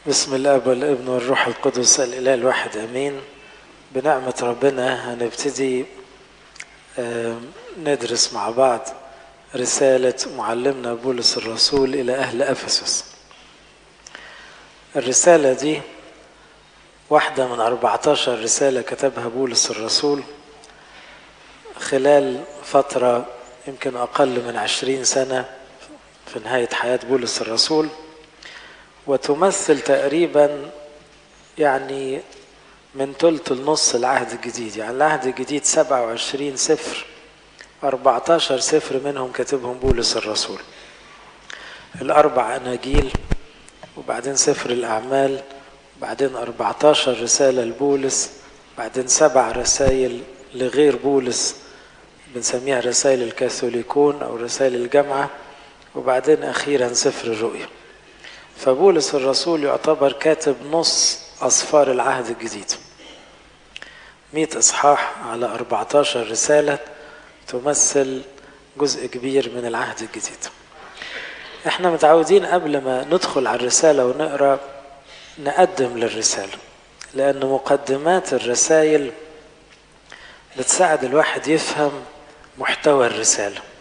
بسم الاب والابن والروح القدس الاله الواحد امين بنعمه ربنا هنبتدي آه، ندرس مع بعض رساله معلمنا بولس الرسول الى اهل افسس الرساله دي واحده من 14 رساله كتبها بولس الرسول خلال فتره يمكن اقل من عشرين سنه في نهايه حياه بولس الرسول وتمثل تقريبا يعني من ثلث النص العهد الجديد يعني العهد الجديد 27 سفر 14 سفر منهم كاتبهم بولس الرسول الأربع أناجيل وبعدين سفر الأعمال وبعدين 14 رسالة لبولس بعدين سبع رسائل لغير بولس بنسميها رسائل الكاثوليكون أو رسائل الجامعة وبعدين أخيرا سفر الرؤيا فبولس الرسول يعتبر كاتب نص أصفار العهد الجديد مئة إصحاح على 14 رسالة تمثل جزء كبير من العهد الجديد احنا متعودين قبل ما ندخل على الرسالة ونقرأ نقدم للرسالة لأن مقدمات الرسائل بتساعد الواحد يفهم محتوى الرسالة